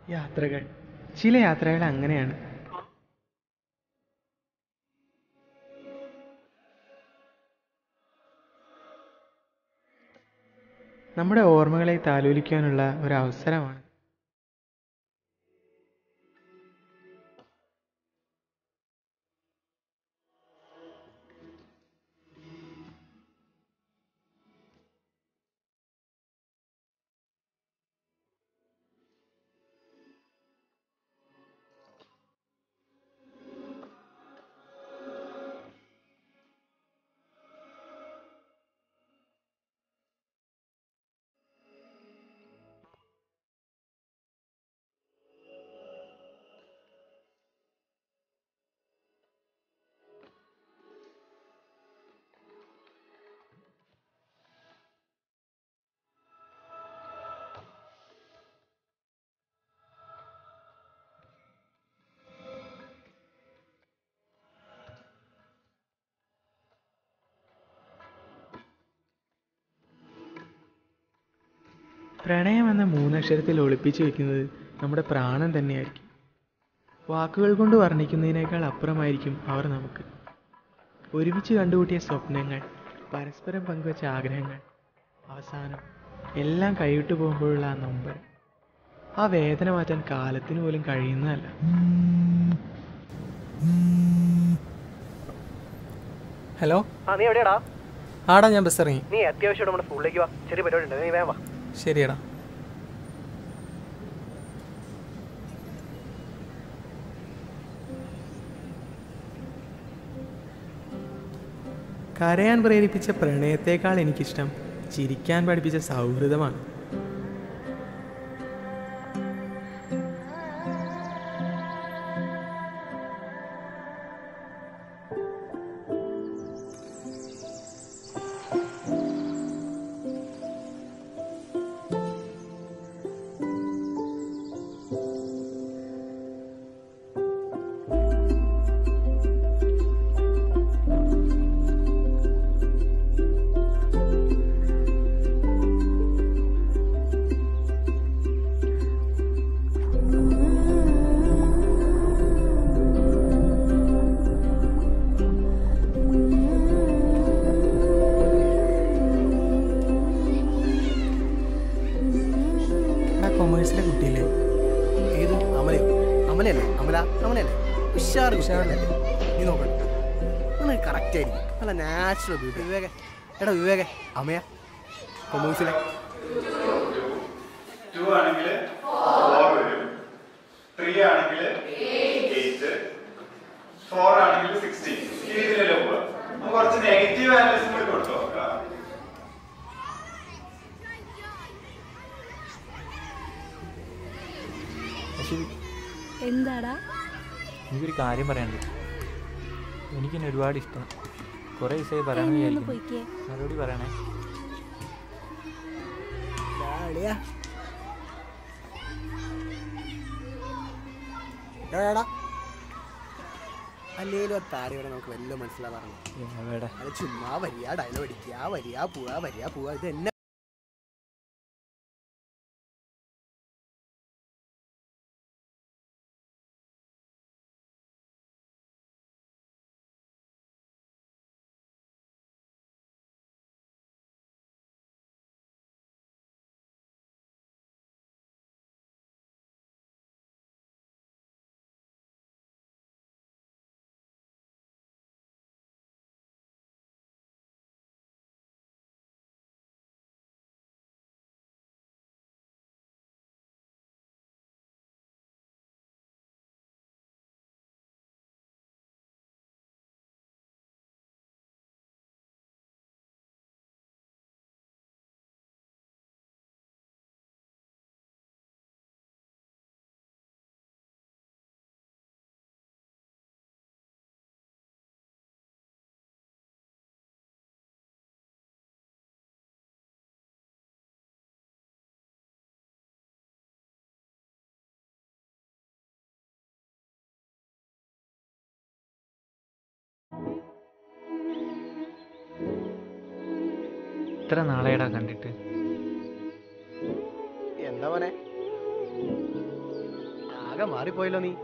യാത്രകൾ ചില യാത്രകൾ അങ്ങനെയാണ് നമ്മുടെ ഓർമ്മകളെ താലോലിക്കാനുള്ള ഒരു അവസരമാണ് പ്രണയം എന്ന മൂന്നക്ഷരത്തിൽ ഒളിപ്പിച്ചു വെക്കുന്നത് നമ്മുടെ പ്രാണൻ തന്നെയായിരിക്കും വാക്കുകൾ കൊണ്ട് വർണ്ണിക്കുന്നതിനേക്കാൾ അപ്പുറമായിരിക്കും അവർ നമുക്ക് ഒരുമിച്ച് കണ്ടുകൂട്ടിയ സ്വപ്നങ്ങൾ പരസ്പരം പങ്കുവച്ച ആഗ്രഹങ്ങൾ അവസാനം എല്ലാം കൈവിട്ടു പോകുമ്പോഴുള്ള ആ നൊമ്പരം ആ വേദന മാറ്റാൻ കാലത്തിന് പോലും കഴിയുന്നതല്ല ഹലോ ആ നീ എവിടെയാടാ ആടാ ഞാൻ ബസ് ഇറങ്ങി നീ അത്യാവശ്യമായിട്ട് നമ്മുടെ സ്കൂളിലേക്ക് വാ ചെറിയ പരിപാടി ഉണ്ട് നീ വേഗം വാ ശരിയടാ കരയാൻ പ്രേരിപ്പിച്ച പ്രണയത്തേക്കാൾ എനിക്കിഷ്ടം ചിരിക്കാൻ പഠിപ്പിച്ച സൗഹൃദമാണ് ആ കൊമേഴ്സിലെ കുട്ടിയില്ലേ ഏത് അമലയോ അമലയല്ലേ അമല അമലയല്ലേ ഉഷാർ ഉഷാറല്ലേ നീ നോക്കണം നിനക്ക് കറക്റ്റ് ആയിരിക്കും നല്ല നാച്ചുറൽ ബ്യൂട്ടി വിവേകെ എടാ വിവേകെ അമയ കൊമേഴ്സിലെ ടു ആണെങ്കിൽ ഫോർ വരും ത്രീ ആണെങ്കിൽ എയ്റ്റ് ഫോർ ആണെങ്കിൽ സിക്സ്റ്റീൻ ഈ രീതിയിലല്ലേ പോവാ നമുക്ക് കുറച്ച് നെഗറ്റീവ് വാല്യൂസും കൂടി കൊടുത്തു നോക്കാം എന്താടാ എനിക്കൊരു കാര്യം പറയാനുണ്ട് എനിക്കെന്നെ ഒരുപാട് ഇഷ്ടമാണ് കുറേ ദിവസമായി പറയാൻ എന്നെ ഒന്ന് വിചാരിക്കുന്നു പൊയ്ക്കേ മറുപടി പറയണേ എടാ അല്ലേലും ആ താരയോടെ നമുക്ക് വല്ല മനസ്സിലാവാറുണ്ട് എവിടെ അത് ചുമ്മാ വരിക ഡയലോഗ് അടിക്കുക വരിക പോവുക വരിക പോവുക ഇത് എന്നെ എത്ര നാളെയടാ കണ്ടിട്ട് എന്താ മോനെ ആകെ മാറിപ്പോയല്ലോ നീ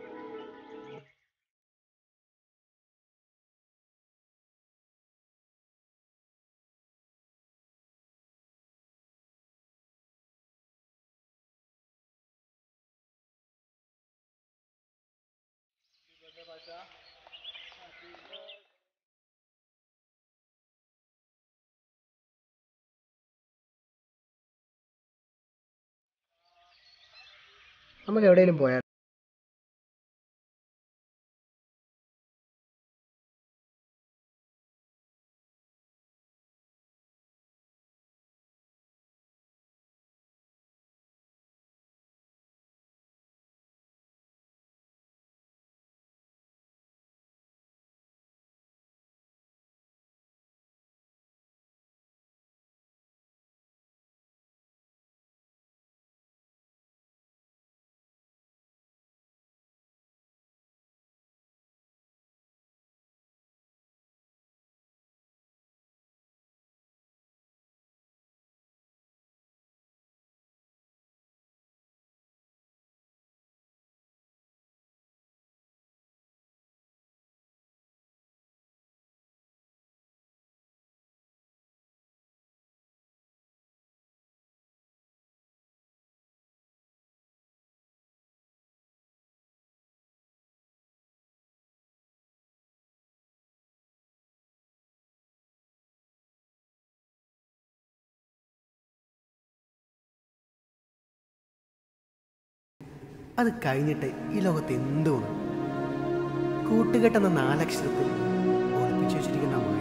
നമുക്ക് എവിടെയെങ്കിലും പോയാൽ അത് കഴിഞ്ഞിട്ട് ഈ ലോകത്ത് എന്തുമാണ് കൂട്ടുകെട്ടെന്ന നാലക്ഷരത്തിൽ ഒളിപ്പിച്ചു വെച്ചിരിക്കുന്ന